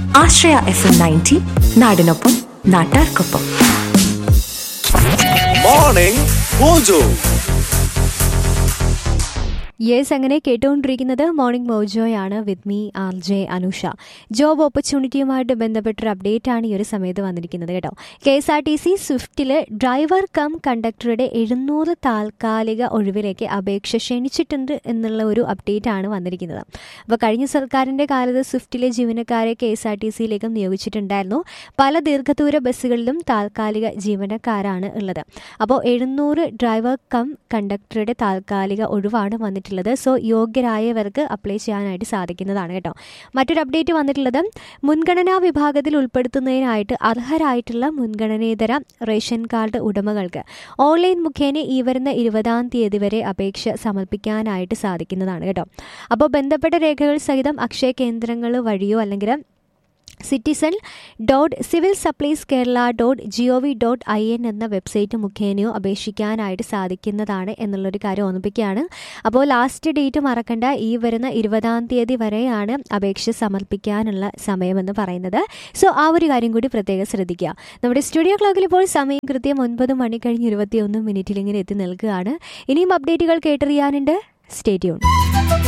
ആശ്രയ F M ninety നാടിനൊപ്പം നാട്ടാർക്കൊപ്പം morning mojo yes അങ്ങനെ കേട്ടുകൊണ്ടിരിക്കുന്നത് മോർണിംഗ് മോജോയാണ് with me R J Anusha job ഓപ്പർച്യൂണിറ്റിയുമായിട്ട് ബന്ധപ്പെട്ടൊരു അപ്ഡേറ്റ് ആണ് ഈ ഒരു സമയത്ത് വന്നിരിക്കുന്നത് കേട്ടോ K S R T C സ്വിഫ്റ്റിൽ ഡ്രൈവർ കം കണ്ടക്ടറുടെ എഴുന്നൂറ് താൽക്കാലിക ഒഴിവിലേക്ക് അപേക്ഷ ക്ഷണിച്ചിട്ടുണ്ട് എന്നുള്ള ഒരു അപ്ഡേറ്റ് ആണ് വന്നിരിക്കുന്നത് അപ്പോൾ കഴിഞ്ഞ സർക്കാരിൻ്റെ കാലത്ത് സ്വിഫ്റ്റിലെ ജീവനക്കാരെ കെ എസ് ആർ ടി സിയിലേക്കും നിയോഗിച്ചിട്ടുണ്ടായിരുന്നു പല ദീർഘദൂര ബസ്സുകളിലും താൽക്കാലിക ജീവനക്കാരാണ് ഉള്ളത് അപ്പോൾ എഴുന്നൂറ് ഡ്രൈവർ കം കണ്ടക്ടറുടെ താൽക്കാലിക ഒഴിവാണ് വന്നിട്ടുള്ളത് സോ യോഗ്യരായവർക്ക് അപ്ലൈ ചെയ്യാനായിട്ട് സാധിക്കുന്നതാണ് കേട്ടോ മറ്റൊരു അപ്ഡേറ്റ് വന്നിട്ടുള്ളത് മുൻഗണനാ വിഭാഗത്തിൽ ഉൾപ്പെടുത്തുന്നതിനായിട്ട് അർഹരായിട്ടുള്ള മുൻഗണനേതര റേഷൻ കാർഡ് ഉടമകൾക്ക് ഓൺലൈൻ മുഖേന ഈ വരുന്ന ഇരുപതാം തീയതി വരെ അപേക്ഷ സമർപ്പിക്കാനായിട്ട് സാധിക്കുന്നതാണ് കേട്ടോ അപ്പോൾ ബന്ധപ്പെട്ട രേഖകൾ സഹിതം അക്ഷയ കേന്ദ്രങ്ങൾ വഴിയോ അല്ലെങ്കിൽ citizen dot civil supplies Kerala dot G O V dot I N എന്ന വെബ്സൈറ്റ് മുഖേനയോ അപേക്ഷിക്കാനായിട്ട് സാധിക്കുന്നതാണ് എന്നുള്ളൊരു കാര്യം ഓർമ്മിപ്പിക്കുകയാണ് അപ്പോൾ ലാസ്റ്റ് ഡേറ്റ് മറക്കണ്ട ഈ വരുന്ന ഇരുപതാം തീയതി വരെയാണ് അപേക്ഷ സമർപ്പിക്കാനുള്ള സമയമെന്ന് പറയുന്നത് സോ ആ ഒരു കാര്യം കൂടി പ്രത്യേകം ശ്രദ്ധിക്കുക നമ്മുടെ സ്റ്റുഡിയോ ക്ലോക്കിൽ ഇപ്പോൾ സമയം കൃത്യം ഒൻപത് മണി കഴിഞ്ഞ് ഇരുപത്തിയൊന്ന് മിനിറ്റിൽ ഇങ്ങനെ എത്തി നിൽക്കുകയാണ് ഇനിയും അപ്ഡേറ്റുകൾ കേട്ടറിയാനുണ്ട് സ്റ്റേറ്റ്യൂൺ